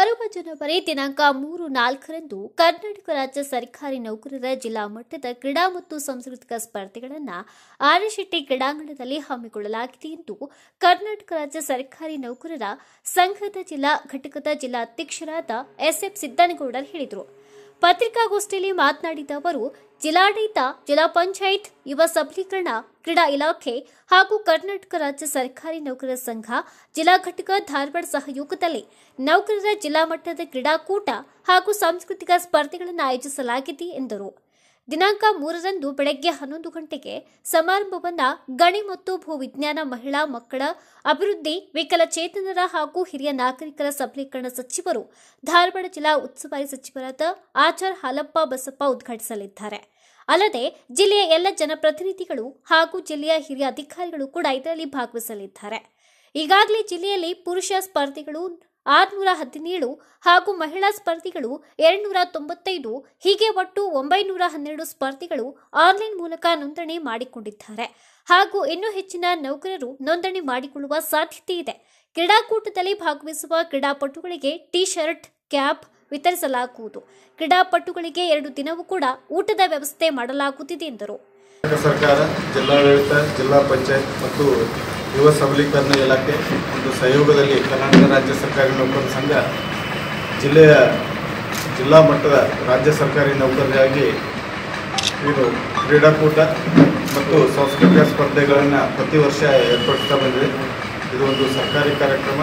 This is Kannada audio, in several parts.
ಬರುವ ಜನವರಿ ದಿನಾಂಕ ಮೂರು ನಾಲ್ಕರಂದು ಕರ್ನಾಟಕ ರಾಜ್ಯ ಸರ್ಕಾರಿ ನೌಕರರ ಜಿಲ್ಲಾ ಮಟ್ಟದ ಕ್ರೀಡಾ ಮತ್ತು ಸಾಂಸ್ಕೃತಿಕ ಸ್ಪರ್ಧೆಗಳನ್ನು ಆರಶೆಟ್ಟಿ ಕ್ರೀಡಾಂಗಣದಲ್ಲಿ ಹಮ್ಮಿಕೊಳ್ಳಲಾಗಿದೆ ಎಂದು ಕರ್ನಾಟಕ ರಾಜ್ಯ ಸರ್ಕಾರಿ ನೌಕರರ ಸಂಘದ ಜಿಲ್ಲಾ ಘಟಕದ ಜಿಲ್ಲಾಧ್ಯಕ್ಷರಾದ ಎಸ್ಎಫ್ ಸಿದ್ದನಗೌಡರ್ ಹೇಳಿದರು ಪತ್ರಿಕಾಗೋಷ್ಠಿಯಲ್ಲಿ ಮಾತನಾಡಿದ ಅವರು ಜಿಲ್ಲಾಡಳಿತ ಜಿಲ್ಲಾ ಪಂಚಾಯತ್ ಯುವ ಸಬಲೀಕರಣ ಕ್ರೀಡಾ ಇಲಾಖೆ ಹಾಗೂ ಕರ್ನಾಟಕ ರಾಜ್ಯ ಸರ್ಕಾರಿ ನೌಕರರ ಸಂಘ ಜಿಲ್ಲಾ ಘಟಕ ಧಾರವಾಡ ಸಹಯೋಗದಲ್ಲಿ ನೌಕರರ ಜಿಲ್ಲಾ ಮಟ್ಟದ ಕ್ರೀಡಾಕೂಟ ಹಾಗೂ ಸಾಂಸ್ಕೃತಿಕ ಸ್ಪರ್ಧೆಗಳನ್ನು ಆಯೋಜಿಸಲಾಗಿದೆ ಎಂದರು ದಿನಾಂಕ ಮೂರರಂದು ಬೆಳಗ್ಗೆ ಹನ್ನೊಂದು ಗಂಟೆಗೆ ಸಮಾರಂಭವನ್ನ ಗಣಿ ಮತ್ತು ಭೂವಿಜ್ಞಾನ ಮಹಿಳಾ ಮಕ್ಕಳ ಅಭಿವೃದ್ಧಿ ವಿಕಲಚೇತನರ ಹಾಗೂ ಹಿರಿಯ ನಾಗರಿಕರ ಸಬಲೀಕರಣ ಸಚಿವರು ಧಾರವಾಡ ಜಿಲ್ಲಾ ಉಸ್ತುವಾರಿ ಸಚಿವರಾದ ಆಚಾರ್ ಹಾಲಪ್ಪ ಬಸಪ್ಪ ಉದ್ಘಾಟಿಸಲಿದ್ದಾರೆ ಅಲ್ಲದೆ ಜಿಲ್ಲೆಯ ಎಲ್ಲ ಜನಪ್ರತಿನಿಧಿಗಳು ಹಾಗೂ ಜಿಲ್ಲೆಯ ಹಿರಿಯ ಅಧಿಕಾರಿಗಳು ಕೂಡ ಇದರಲ್ಲಿ ಭಾಗವಹಿಸಲಿದ್ದಾರೆ ಈಗಾಗಲೇ ಜಿಲ್ಲೆಯಲ್ಲಿ ಪುರುಷ ಸ್ಪರ್ಧಿಗಳು ಆರುನೂರ ಹದಿನೇಳು ಹಾಗೂ ಮಹಿಳಾ ಸ್ಪರ್ಧಿಗಳು ಎರಡ್ನೂರ ತೊಂಬತ್ತೈದು ಹೀಗೆ ಒಟ್ಟು ಒಂಬೈನೂರ ಹನ್ನೆರಡು ಸ್ಪರ್ಧಿಗಳು ಆನ್ಲೈನ್ ಮೂಲಕ ನೋಂದಣಿ ಮಾಡಿಕೊಂಡಿದ್ದಾರೆ ಹಾಗೂ ಇನ್ನೂ ಹೆಚ್ಚಿನ ನೌಕರರು ನೋಂದಣಿ ಮಾಡಿಕೊಳ್ಳುವ ಸಾಧ್ಯತೆ ಇದೆ ಕ್ರೀಡಾಕೂಟದಲ್ಲಿ ಭಾಗವಹಿಸುವ ಕ್ರೀಡಾಪಟುಗಳಿಗೆ ಟಿ ಶರ್ಟ್ ಕ್ಯಾಪ್ ವಿತರಿಸಲಾಗುವುದು ಕ್ರೀಡಾಪಟುಗಳಿಗೆ ಎರಡು ದಿನವೂ ಕೂಡ ಊಟದ ವ್ಯವಸ್ಥೆ ಮಾಡಲಾಗುತ್ತಿದೆ ಎಂದರು ಕರ್ನಾಟಕ ಸರ್ಕಾರ ಜಿಲ್ಲಾಡಳಿತ ಜಿಲ್ಲಾ ಪಂಚಾಯತ್ ಮತ್ತು ಯುವ ಸಬಲೀಕರಣ ಇಲಾಖೆ ಒಂದು ಸಹಯೋಗದಲ್ಲಿ ಕರ್ನಾಟಕ ರಾಜ್ಯ ಸರ್ಕಾರಿ ನೌಕರರ ಸಂಘ ಜಿಲ್ಲೆಯ ಜಿಲ್ಲಾ ಮಟ್ಟದ ರಾಜ್ಯ ಸರ್ಕಾರಿ ನೌಕರರಿಗಾಗಿ ಇದು ಕ್ರೀಡಾಕೂಟ ಮತ್ತು ಸಾಂಸ್ಕೃತಿಕ ಸ್ಪರ್ಧೆಗಳನ್ನು ಪ್ರತಿ ವರ್ಷ ಏರ್ಪಡಿಸ್ತಾ ಬಂದಿದೆ ಇದು ಒಂದು ಸರ್ಕಾರಿ ಕಾರ್ಯಕ್ರಮ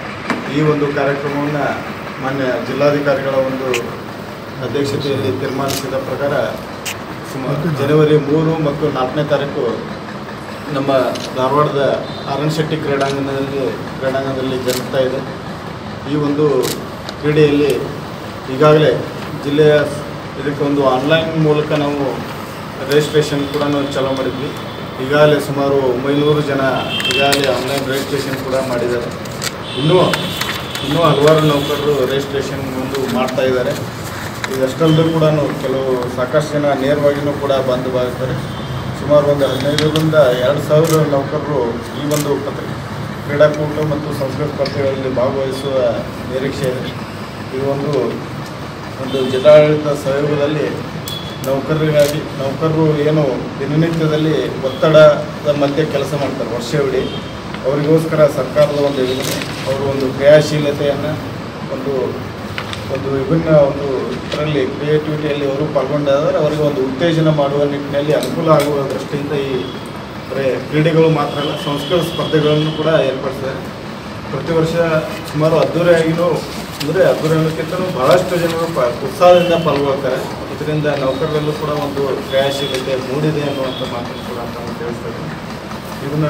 ಈ ಒಂದು ಕಾರ್ಯಕ್ರಮವನ್ನು ಮಾನ್ಯ ಜಿಲ್ಲಾಧಿಕಾರಿಗಳ ಒಂದು ಅಧ್ಯಕ್ಷತೆಯಲ್ಲಿ ತೀರ್ಮಾನಿಸಿದ ಪ್ರಕಾರ ಸುಮಾರು ಜನವರಿ ಮೂರು ಮತ್ತು ನಾಲ್ಕನೇ ತಾರೀಕು ನಮ್ಮ ಧಾರವಾಡದ ಆರ್ ಶೆಟ್ಟಿ ಕ್ರೀಡಾಂಗಣದಲ್ಲಿ ಕ್ರೀಡಾಂಗಣದಲ್ಲಿ ಜರುಗ್ತಾ ಇದೆ ಈ ಒಂದು ಕ್ರೀಡೆಯಲ್ಲಿ ಈಗಾಗಲೇ ಜಿಲ್ಲೆಯ ಇದಕ್ಕೆ ಒಂದು ಆನ್ಲೈನ್ ಮೂಲಕ ನಾವು ರಿಜಿಸ್ಟ್ರೇಷನ್ ಕೂಡ ನಾವು ಚಾಲೂ ಮಾಡಿದ್ವಿ ಈಗಾಗಲೇ ಸುಮಾರು ಒಂಬೈನೂರು ಜನ ಈಗಾಗಲೇ ಆನ್ಲೈನ್ ರಿಜಿಸ್ಟ್ರೇಷನ್ ಕೂಡ ಮಾಡಿದ್ದಾರೆ ಇನ್ನೂ ಇನ್ನೂ ಹಲವಾರು ನೌಕರರು ರಿಜಿಸ್ಟ್ರೇಷನ್ ಒಂದು ಮಾಡ್ತಾ ಇದ್ದಾರೆ ಇದಷ್ಟಲ್ಲದೆ ಕೂಡ ಕೆಲವು ಸಾಕಷ್ಟು ಜನ ನೇರವಾಗಿಯೂ ಕೂಡ ಬಂದು ಭಾಗಿಸ್ತಾರೆ ಸುಮಾರು ಒಂದು ಹದಿನೈದರಿಂದ ಎರಡು ಸಾವಿರ ನೌಕರರು ಈ ಒಂದು ಪತ್ರಿ ಕ್ರೀಡಾಕೂಟ ಮತ್ತು ಸಂಸ್ಕೃತ ಸ್ಪರ್ಧೆಗಳಲ್ಲಿ ಭಾಗವಹಿಸುವ ನಿರೀಕ್ಷೆ ಇದೆ ಇದು ಒಂದು ಒಂದು ಜಿಲ್ಲಾಡಳಿತ ಸಹಯೋಗದಲ್ಲಿ ನೌಕರರಿಗಾಗಿ ನೌಕರರು ಏನು ದಿನನಿತ್ಯದಲ್ಲಿ ಒತ್ತಡದ ಮಧ್ಯೆ ಕೆಲಸ ಮಾಡ್ತಾರೆ ವರ್ಷವಿಡೀ ಅವರಿಗೋಸ್ಕರ ಸರ್ಕಾರದ ಒಂದು ಯೋಜನೆ ಅವರು ಒಂದು ಕ್ರಿಯಾಶೀಲತೆಯನ್ನು ಒಂದು ಒಂದು ವಿಭಿನ್ನ ಒಂದು ಇದರಲ್ಲಿ ಕ್ರಿಯೇಟಿವಿಟಿಯಲ್ಲಿ ಅವರು ಪಾಲ್ಗೊಂಡಾದರೆ ಅವರಿಗೆ ಒಂದು ಉತ್ತೇಜನ ಮಾಡುವ ನಿಟ್ಟಿನಲ್ಲಿ ಅನುಕೂಲ ಆಗುವ ದೃಷ್ಟಿಯಿಂದ ಈ ಬರೀ ಕ್ರೀಡೆಗಳು ಮಾತ್ರ ಅಲ್ಲ ಸಂಸ್ಕೃತ ಸ್ಪರ್ಧೆಗಳನ್ನು ಕೂಡ ಏರ್ಪಡಿಸಿದ್ದಾರೆ ಪ್ರತಿ ವರ್ಷ ಸುಮಾರು ಅದ್ದೂರಿಯಾಗಿಯೂ ಅಂದರೆ ಅದ್ದೂರಿ ಅನ್ನೋಕ್ಕಿಂತಲೂ ಬಹಳಷ್ಟು ಜನರು ಪ ಉತ್ಸಾಹದಿಂದ ಪಾಲ್ಗೊಳ್ತಾರೆ ಇದರಿಂದ ನೌಕರರಲ್ಲೂ ಕೂಡ ಒಂದು ಕ್ರಿಯಾಶೀಲತೆ ಮೂಡಿದೆ ಅನ್ನುವಂಥ ಮಾತನ್ನು ಕೂಡ ನಾವು ತಿಳಿಸ್ತೇವೆ ಇದನ್ನು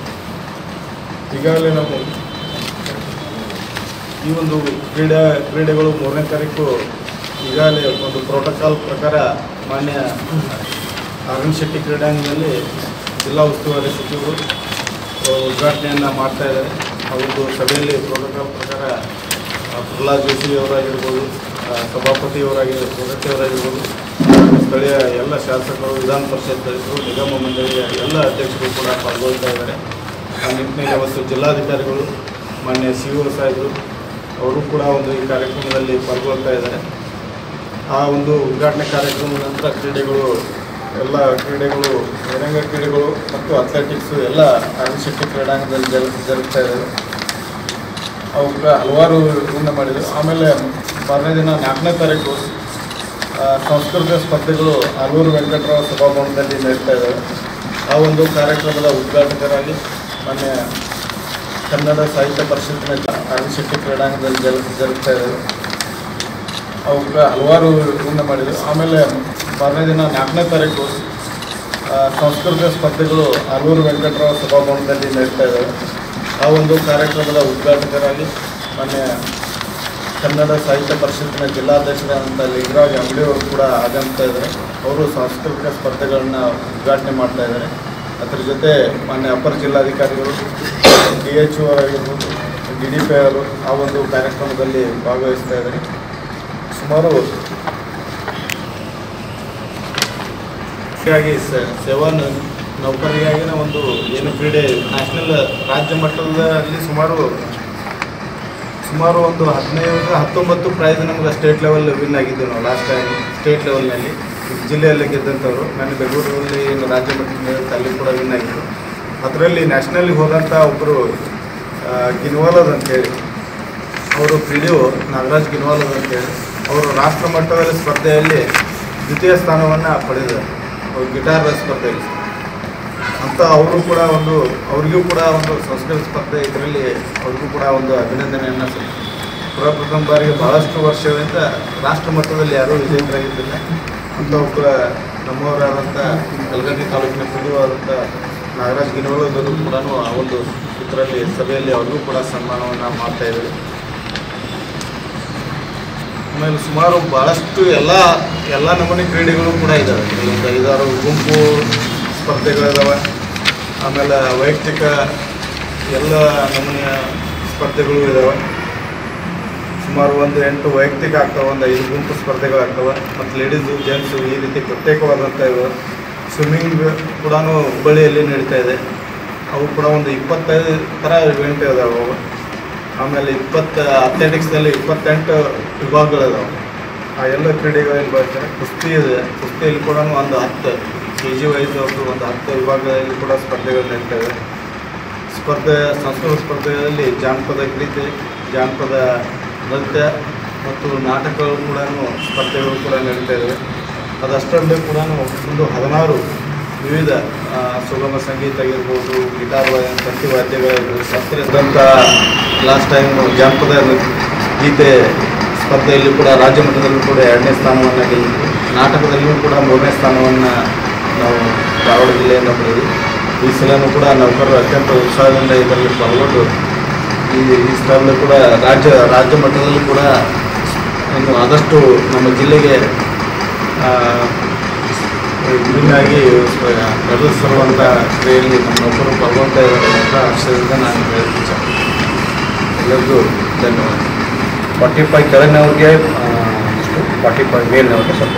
ಈಗಾಗಲೇ ನಾವು ಈ ಒಂದು ಕ್ರೀಡಾ ಕ್ರೀಡೆಗಳು ಮೂರನೇ ತಾರೀಕು ಈಗಾಗಲೇ ಒಂದು ಪ್ರೋಟೋಕಾಲ್ ಪ್ರಕಾರ ಮಾನ್ಯ ಅರುಣ್ ಶೆಟ್ಟಿ ಕ್ರೀಡಾಂಗಣದಲ್ಲಿ ಜಿಲ್ಲಾ ಉಸ್ತುವಾರಿ ಸಚಿವರು ಆ, ಉದ್ಘಾಟನೆಯನ್ನು ಮಾಡ್ತಾ ಇದ್ದಾರೆ ಆ ಒಂದು ಸಭೆಯಲ್ಲಿ ಪ್ರೋಟೋಕಾಲ್ ಪ್ರಕಾರ ಆ, ಪ್ರಹ್ಲಾದ್ ಜೋಶಿ ಅವರಾಗಿರ್ಬೋದು ಆ, ಸಭಾಪತಿಯವರಾಗಿರ್ಬೋದು ಸದಸ್ಯರಾಗಿರ್ಬೋದು ಸ್ಥಳೀಯ ಎಲ್ಲ ಶಾಸಕರು ವಿಧಾನ ಪರಿಷತ್ ಸದಸ್ಯರು ನಿಗಮ ಮಂಡಳಿಯ ಎಲ್ಲ ಅಧ್ಯಕ್ಷರು ಕೂಡ ಪಾಲ್ಗೊಳ್ತಾ ಇದ್ದಾರೆ ಆ ನಿಟ್ಟಿನಲ್ಲಿ ಅವತ್ತು ಜಿಲ್ಲಾಧಿಕಾರಿಗಳು ಮಾನ್ಯ ಸಿ ಒ ಸಾಹೇಬರು ಅವರು ಕೂಡ ಒಂದು ಈ ಕಾರ್ಯಕ್ರಮದಲ್ಲಿ ಪಾಲ್ಗೊಳ್ತಾ ಇದ್ದಾರೆ ಆ ಒಂದು ಉದ್ಘಾಟನೆ ಕಾರ್ಯಕ್ರಮದ ನಂತರ ಕ್ರೀಡೆಗಳು ಎಲ್ಲ ಕ್ರೀಡೆಗಳು ಬಹಿರಂಗ ಕ್ರೀಡೆಗಳು ಮತ್ತು ಅಥ್ಲೆಟಿಕ್ಸು ಎಲ್ಲ ಶೆಟ್ಟಿ ಕ್ರೀಡಾಂಗಣದಲ್ಲಿ ಜರು ಜರುಗ್ತಾ ಇದ್ದಾವೆ ಅವಕ್ಕೆ ಹಲವಾರು ಇದನ್ನ ಮಾಡಿದರು ಆಮೇಲೆ ಮಾರನೇ ದಿನ ನಾಲ್ಕನೇ ತಾರೀಕು ಆ, ಸಂಸ್ಕೃತ ಸ್ಪರ್ಧೆಗಳು ಆಲೂರು ವೆಂಕಟರಾವ್ ಸಭಾಭವನದಲ್ಲಿ ನಡೀತಾ ಇದ್ದಾವೆ ಆ ಒಂದು ಕಾರ್ಯಕ್ರಮದ ಉದ್ಘಾಟಕರಾಗಿ ಮಾನ್ಯ ಕನ್ನಡ ಸಾಹಿತ್ಯ ಪರಿಷತ್ತಿನ ಅರಣ್ಯಶೆಟ್ಟಿ ಕ್ರೀಡಾಂಗಣದಲ್ಲಿ ಜರು ಜರುಗ್ತಾ ಇದ್ದಾವೆ ಅವಕ್ಕೆ ಹಲವಾರು ಇದನ್ನ ಮಾಡಿದರು ಆಮೇಲೆ ಮಾರನೇ ದಿನ ನಾಲ್ಕನೇ ತಾರೀಕು ಆ, ಸಂಸ್ಕೃತ ಸ್ಪರ್ಧೆಗಳು ಆಲೂರು ವೆಂಕಟರಾವ್ ಸಭಾಭವನದಲ್ಲಿ ನಡೀತಾ ಇದ್ದಾವೆ ಆ ಒಂದು ಕಾರ್ಯಕ್ರಮದ ಉದ್ಘಾಟಕರಾಗಿ ಮಾನ್ಯ ಕನ್ನಡ ಸಾಹಿತ್ಯ ಪರಿಷತ್ತಿನ ಜಿಲ್ಲಾಧ್ಯಕ್ಷರಾದಂಥ ಲಿಂಗರಾಜ್ ಅಂಗಡಿ ಅವರು ಕೂಡ ಆಗಮಿಸ್ತಾ ಇದ್ದಾರೆ ಅವರು ಸಾಂಸ್ಕೃತಿಕ ಸ್ಪರ್ಧೆಗಳನ್ನು ಉದ್ಘಾಟನೆ ಮಾಡ್ತಾ ಇದ್ದಾರೆ ಅದರ ಜೊತೆ ಮಾನ್ಯ ಅಪರ ಜಿಲ್ಲಾಧಿಕಾರಿಗಳು ಡಿ ಎಚ್ ಒ ಅವರಾಗಿರ್ಬೋದು ಡಿ ಡಿ ಪಿ ಅವರು ಆ ಒಂದು ಕಾರ್ಯಕ್ರಮದಲ್ಲಿ ಭಾಗವಹಿಸ್ತಾ ಇದ್ದಾರೆ ಸುಮಾರು ಹೀಗಾಗಿ ಸ- ಸೇವಾ ನ- ನೌಕರರಿಗಾಗಿನ ಒಂದು ಏನು ಕ್ರೀಡೆ ನ್ಯಾಷನಲ್ ರಾಜ್ಯ ಮಟ್ಟದಲ್ಲಿ ಸುಮಾರು ಸುಮಾರು ಒಂದು ಹದಿನೈದು ಹತ್ತೊಂಬತ್ತು ಪ್ರೈಸ್ ನಮ್ಗೆ ಸ್ಟೇಟ್ ಲೆವೆಲ್ ವಿನ್ ಆಗಿದ್ದೀವಿ ನಾವು ಲಾಸ್ಟ್ ಟೈಮ್ ಸ್ಟೇಟ್ ಲೆವೆಲ್ನಲ್ಲಿ ಜಿಲ್ಲೆಯಲ್ಲಿ ಗೆದ್ದಂಥವ್ರು ನಾನು ಬೆಂಗಳೂರಲ್ಲಿ ಏನು ರಾಜ್ಯ ಮಟ್ಟದ ಅಲ್ಲಿ ಕೂಡ ವಿನ್ ಆಗಿದ್ದರು ಅದರಲ್ಲಿ ನ್ಯಾಷನಲ್ಗೆ ಹೋದಂಥ ಒಬ್ಬರು ಗಿನ್ವಾಲದ್ ಅಂತೇಳಿ ಅವರು ಪಿ ಡಿ ಒ ನಾಗರಾಜ್ ಗಿನ್ವಾಲದ್ ಅಂತೇಳಿ ಅವರು ರಾಷ್ಟ್ರ ಮಟ್ಟದಲ್ಲಿ ಸ್ಪರ್ಧೆಯಲ್ಲಿ ದ್ವಿತೀಯ ಸ್ಥಾನವನ್ನು ಪಡೆದರು ಅವ್ರು ಗಿಟಾರ್ ಸ್ಪರ್ಧೆಯಲ್ಲಿ ಅಂತ ಅವರು ಕೂಡ ಒಂದು ಅವರಿಗೂ ಕೂಡ ಒಂದು ಸಂಸ್ಕೃತ ಸ್ಪರ್ಧೆ ಇದರಲ್ಲಿ ಅವ್ರಿಗೂ ಕೂಡ ಒಂದು ಅಭಿನಂದನೆಯನ್ನು ಸಲ್ಲಿಸ್ತೀನಿ. ಪ್ರಪ್ರಥಮ ಬಾರಿಗೆ ಬಹಳಷ್ಟು ವರ್ಷಗಳಿಂದ ರಾಷ್ಟ್ರ ಮಟ್ಟದಲ್ಲಿ ಯಾರೂ ವಿಜೇತರಾಗಿದ್ದಿಲ್ಲ ಅಂತ ಒಬ್ಬ ನಮ್ಮವರಾದಂಥ ಕಲಗಟ್ಟಿ ತಾಲೂಕಿನ ಪಿ ಆದಂಥ ನಾಗರಾಜ್ ಗಿನೋಲದವರು ಕೂಡ ಆ ಒಂದು ಇದರಲ್ಲಿ ಸಭೆಯಲ್ಲಿ ಅವ್ರಿಗೂ ಕೂಡ ಸನ್ಮಾನವನ್ನು ಮಾಡ್ತಾ ಇದ್ದಾರೆ ಆಮೇಲೆ ಸುಮಾರು ಭಾಳಷ್ಟು ಎಲ್ಲ ಎಲ್ಲ ನಮೂನೆ ಕ್ರೀಡೆಗಳು ಕೂಡ ಇದ್ದಾವೆ ಒಂದು ಐದಾರು ಗುಂಪು ಸ್ಪರ್ಧೆಗಳಿದಾವೆ ಆಮೇಲೆ ವೈಯಕ್ತಿಕ ಎಲ್ಲ ನಮೂನೆಯ ಸ್ಪರ್ಧೆಗಳು ಇದ್ದಾವೆ ಸುಮಾರು ಒಂದು ಎಂಟು ವೈಯಕ್ತಿಕ ಆಗ್ತವೆ ಒಂದು ಐದು ಗುಂಪು ಸ್ಪರ್ಧೆಗಳಾಗ್ತವೆ ಮತ್ತು ಲೇಡೀಸು ಜೆಂಟ್ಸು ಈ ರೀತಿ ಪ್ರತ್ಯೇಕವಾದಂಥ ಇವೆ ಸ್ವಿಮ್ಮಿಂಗ್ ಕೂಡ ಹುಬ್ಬಳ್ಳಿಯಲ್ಲಿ ನಡೀತಾ ಇದೆ ಅವು ಕೂಡ ಒಂದು ಇಪ್ಪತ್ತೈದು ಥರ ಇವೆಂಟ್ ಇದಾವೆ ಅವು ಆಮೇಲೆ ಇಪ್ಪತ್ತು ಅಥ್ಲೆಟಿಕ್ಸ್ನಲ್ಲಿ ಇಪ್ಪತ್ತೆಂಟು ವಿಭಾಗಗಳಿದಾವೆ ಆ ಎಲ್ಲ ಕ್ರೀಡೆಗಳಲ್ಲಿ ಬರ್ತಾರೆ ಕುಸ್ತಿ ಇದೆ ಕುಸ್ತಿಯಲ್ಲಿ ಕೂಡ ಒಂದು ಹತ್ತು ಕೆ ಜಿ ವೈಸ್ ಅವ್ರದ್ದು ಒಂದು ಹತ್ತು ವಿಭಾಗದಲ್ಲಿ ಕೂಡ ಸ್ಪರ್ಧೆಗಳು ನಡೀತಾ ಇದೆ ಸ್ಪರ್ಧೆ ಸಂಸ್ಕೃತ ಸ್ಪರ್ಧೆಗಳಲ್ಲಿ ಜಾನಪದ ಗೀತೆ ಜಾನಪದ ನೃತ್ಯ ಮತ್ತು ನಾಟಕಗಳು ಕೂಡ ಸ್ಪರ್ಧೆಗಳು ಕೂಡ ನಡೀತಾ ಇದ್ದಾವೆ ಅದಷ್ಟಲ್ಲದೆ ಕೂಡ ಒಂದು ಹದಿನಾರು ವಿವಿಧ ಆ, ಸುಗಮ ಸಂಗೀತ ಆಗಿರ್ಬೋದು ಗಿಟಾರ್ ವಾದ್ಯ ತಂತಿ ವಾದ್ಯಗಳಿರ್ಬೋದು ಶಾಸ್ತ್ರೀಯದಂಥ ಲಾಸ್ಟ್ ಟೈಮ್ ಜಾನಪದ ನೃತ್ಯ- ಗೀತೆ ಸ್ಪರ್ಧೆಯಲ್ಲಿ ಕೂಡ ರಾಜ್ಯ ಮಟ್ಟದಲ್ಲೂ ಕೂಡ ಎರಡನೇ ಸ್ಥಾನವನ್ನು ಗೆಲ್ಲಿದ್ವಿ ನಾಟಕದಲ್ಲಿಯೂ ಕೂಡ ಮೂರನೇ ಸ್ಥಾನವನ್ನು ನಾವು ಧಾರವಾಡ ಜಿಲ್ಲೆಯಿಂದ ಪಡೆದ್ವಿ ಈ ಸಲನೂ ಕೂಡ ನೌಕರರು ಅತ್ಯಂತ ಉತ್ಸಾಹದಿಂದ ಇದರಲ್ಲಿ ಪಾಲ್ಗೊಂಡು ಈ ಈ ಸ್ಥಳದಲ್ಲಿ ಕೂಡ ರಾಜ್ಯ ರಾಜ್ಯ ಮಟ್ಟದಲ್ಲಿ ಕೂಡ ಇನ್ನು ಆದಷ್ಟು ನಮ್ಮ ಜಿಲ್ಲೆಗೆ ವಿಭಿನ್ನಾಗಿ ನಡೆಸಿರುವಂಥ ಕ್ರಿಯೆಯಲ್ಲಿ ನಮ್ಮ ನೌಕರರು ಪಾಲ್ಗೊಳ್ತಾ ಇದ್ದಾರೆ ಅಂತ ಹರ್ಷದಿಂದ ನಾನು ಹೇಳಕ್ಕೆ ಇಚ್ಛೆ ಎಲ್ಲರಿಗೂ ಧನ್ಯವಾದ ಫಾರ್ಟಿ ಫೈವ್ ಕೆಳಗಿನವ್ರಿಗೆ ಫಾರ್ಟಿ ಫೈವ್ ಮೇಲಿನವ್ರಿಗೆ ಸ್ವಲ್ಪ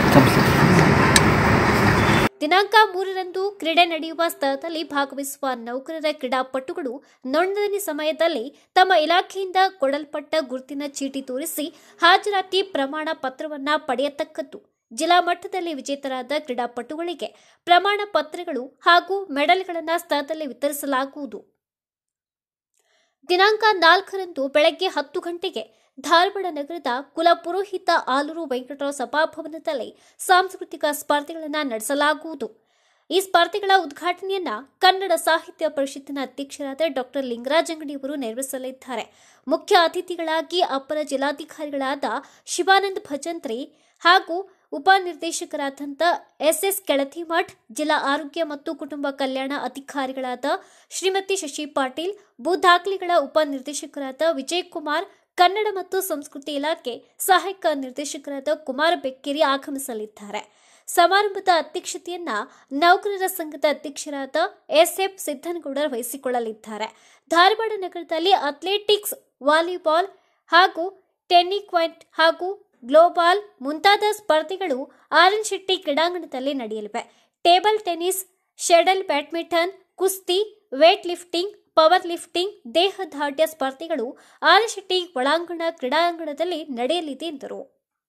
ದಿನಾಂಕ ಮೂರರಂದು ಕ್ರೀಡೆ ನಡೆಯುವ ಸ್ಥಳದಲ್ಲಿ ಭಾಗವಹಿಸುವ ನೌಕರರ ಕ್ರೀಡಾಪಟುಗಳು ನೋಂದಣಿ ಸಮಯದಲ್ಲಿ ತಮ್ಮ ಇಲಾಖೆಯಿಂದ ಕೊಡಲ್ಪಟ್ಟ ಗುರುತಿನ ಚೀಟಿ ತೋರಿಸಿ ಹಾಜರಾತಿ ಪ್ರಮಾಣ ಪತ್ರವನ್ನ ಪಡೆಯತಕ್ಕದ್ದು ಜಿಲ್ಲಾ ಮಟ್ಟದಲ್ಲಿ ವಿಜೇತರಾದ ಕ್ರೀಡಾಪಟುಗಳಿಗೆ ಪ್ರಮಾಣ ಪತ್ರಗಳು ಹಾಗೂ ಮೆಡಲ್ಗಳನ್ನು ಸ್ಥಳದಲ್ಲಿ ವಿತರಿಸಲಾಗುವುದು ದಿನಾಂಕ ನಾಲ್ಕರಂದು ಬೆಳಗ್ಗೆ ಹತ್ತು ಗಂಟೆಗೆ ಧಾರವಾಡ ನಗರದ ಕುಲಪುರೋಹಿತ ಆಲೂರು ವೆಂಕಟರಾವ್ ಸಭಾಭವನದಲ್ಲಿ ಸಾಂಸ್ಕೃತಿಕ ಸ್ಪರ್ಧೆಗಳನ್ನು ನಡೆಸಲಾಗುವುದು ಈ ಸ್ಪರ್ಧೆಗಳ ಉದ್ಘಾಟನೆಯನ್ನ ಕನ್ನಡ ಸಾಹಿತ್ಯ ಪರಿಷತ್ತಿನ ಅಧ್ಯಕ್ಷರಾದ ಡಾಕ್ಟರ್ ಲಿಂಗರಾಜ್ ಅಂಗಡಿಯವರು ನೆರವೇರಿಸಲಿದ್ದಾರೆ ಮುಖ್ಯ ಅತಿಥಿಗಳಾಗಿ ಅಪರ ಜಿಲ್ಲಾಧಿಕಾರಿಗಳಾದ ಶಿವಾನಂದ್ ಭಜಂತ್ರಿ ಹಾಗೂ ಉಪನಿರ್ದೇಶಕರಾದಂಥ ಎಸ್ಎಸ್ ಕೆಳತಿಮಠ್ ಜಿಲ್ಲಾ ಆರೋಗ್ಯ ಮತ್ತು ಕುಟುಂಬ ಕಲ್ಯಾಣ ಅಧಿಕಾರಿಗಳಾದ ಶ್ರೀಮತಿ ಶಶಿ ಪಾಟೀಲ್ ಭೂ ದಾಖಲೆಗಳ ಉಪನಿರ್ದೇಶಕರಾದ ವಿಜಯ್ ಕುಮಾರ್ ಕನ್ನಡ ಮತ್ತು ಸಂಸ್ಕೃತಿ ಇಲಾಖೆ ಸಹಾಯಕ ನಿರ್ದೇಶಕರಾದ ಕುಮಾರ್ ಬೆಕ್ಕೇರಿ ಆಗಮಿಸಲಿದ್ದಾರೆ ಸಮಾರಂಭದ ಅಧ್ಯಕ್ಷತೆಯನ್ನ ನೌಕರರ ಸಂಘದ ಅಧ್ಯಕ್ಷರಾದ ಎಸ್ಎಫ್ ಸಿದ್ದನಗೌಡರ್ ವಹಿಸಿಕೊಳ್ಳಲಿದ್ದಾರೆ ಧಾರವಾಡ ನಗರದಲ್ಲಿ ಅಥ್ಲೆಟಿಕ್ಸ್ ವಾಲಿಬಾಲ್ ಹಾಗೂ ಟೆನ್ನಿಕ್ವೆಂಟ್ ಹಾಗೂ ಗ್ಲೋಬಾಲ್ ಮುಂತಾದ ಸ್ಪರ್ಧೆಗಳು ಆರ್ಎನ್ ಶೆಟ್ಟಿ ಕ್ರೀಡಾಂಗಣದಲ್ಲಿ ನಡೆಯಲಿವೆ ಟೇಬಲ್ ಟೆನ್ನಿಸ್ ಶೆಡಲ್ ಬ್ಯಾಡ್ಮಿಂಟನ್ ಕುಸ್ತಿ ವೇಟ್ ಲಿಫ್ಟಿಂಗ್ ಪವರ್ ಲಿಫ್ಟಿಂಗ್ ದೇಹದಾಢ್ಯ ಸ್ಪರ್ಧೆಗಳು ಆರ್ ಶೆಟ್ಟಿ ಒಳಾಂಗಣ ಕ್ರೀಡಾಂಗಣದಲ್ಲಿ ನಡೆಯಲಿದೆ ಎಂದರು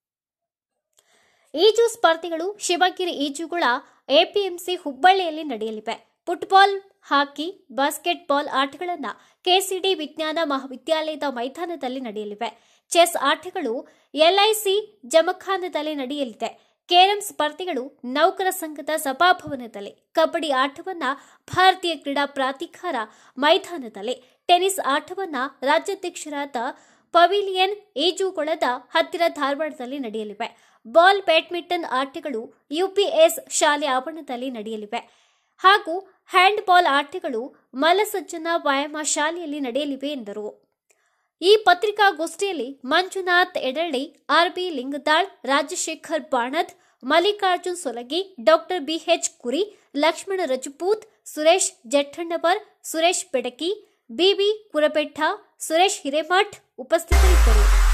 ಈಜು ಸ್ಪರ್ಧೆಗಳು ಶಿವಗಿರಿ ಈಜುಗಳ ಎಪಿಎಂಸಿ ಹುಬ್ಬಳ್ಳಿಯಲ್ಲಿ ನಡೆಯಲಿವೆ ಫುಟ್ಬಾಲ್ ಹಾಕಿ ಬಾಸ್ಕೆಟ್ಬಾಲ್ ಆಟಗಳನ್ನು ಕೆಸಿಡಿ ವಿಜ್ಞಾನ ಮಹಾವಿದ್ಯಾಲಯದ ಮೈದಾನದಲ್ಲಿ ನಡೆಯಲಿವೆ ಚೆಸ್ ಆಟಗಳು ಎಲ್ಐಸಿ ಜಮಖಾನದಲ್ಲಿ ನಡೆಯಲಿದೆ ಕೇರಂ ಸ್ಪರ್ಧೆಗಳು ನೌಕರ ಸಂಘದ ಸಭಾಭವನದಲ್ಲಿ ಕಬಡ್ಡಿ ಆಟವನ್ನ ಭಾರತೀಯ ಕ್ರೀಡಾ ಪ್ರಾಧಿಕಾರ ಮೈದಾನದಲ್ಲಿ ಟೆನ್ನಿಸ್ ಆಟವನ್ನ ರಾಜ್ಯಾಧ್ಯಕ್ಷರಾದ ಪವಿಲಿಯನ್ ಈಜುಗೊಳದ ಹತ್ತಿರ ಧಾರವಾಡದಲ್ಲಿ ನಡೆಯಲಿವೆ ಬಾಲ್ ಬ್ಯಾಡ್ಮಿಂಟನ್ ಆಟಗಳು ಯುಪಿಎಸ್ ಶಾಲೆ ಆವರಣದಲ್ಲಿ ನಡೆಯಲಿವೆ ಹಾಗೂ ಹ್ಯಾಂಡ್ಬಾಲ್ ಆಟಗಳು ಮಲಸಜ್ಜನ ವ್ಯಾಯಾಮ ಶಾಲೆಯಲ್ಲಿ ನಡೆಯಲಿವೆ ಎಂದರು ಈ ಪತ್ರಿಕಾಗೋಷ್ಠಿಯಲ್ಲಿ Manjunath Edalli RB Lingadal Rajashekhar Banad Mallikarjun Solagi doctor BH Kuri Lakshmana Rajput Suresh ಜಠಣ್ಣವರ್ Suresh ಬೆಡಕಿ Bibi ಕುರಬೆಟ್ಟ Suresh Hiremath ಉಪಸ್ಥಿತರಿದ್ದರು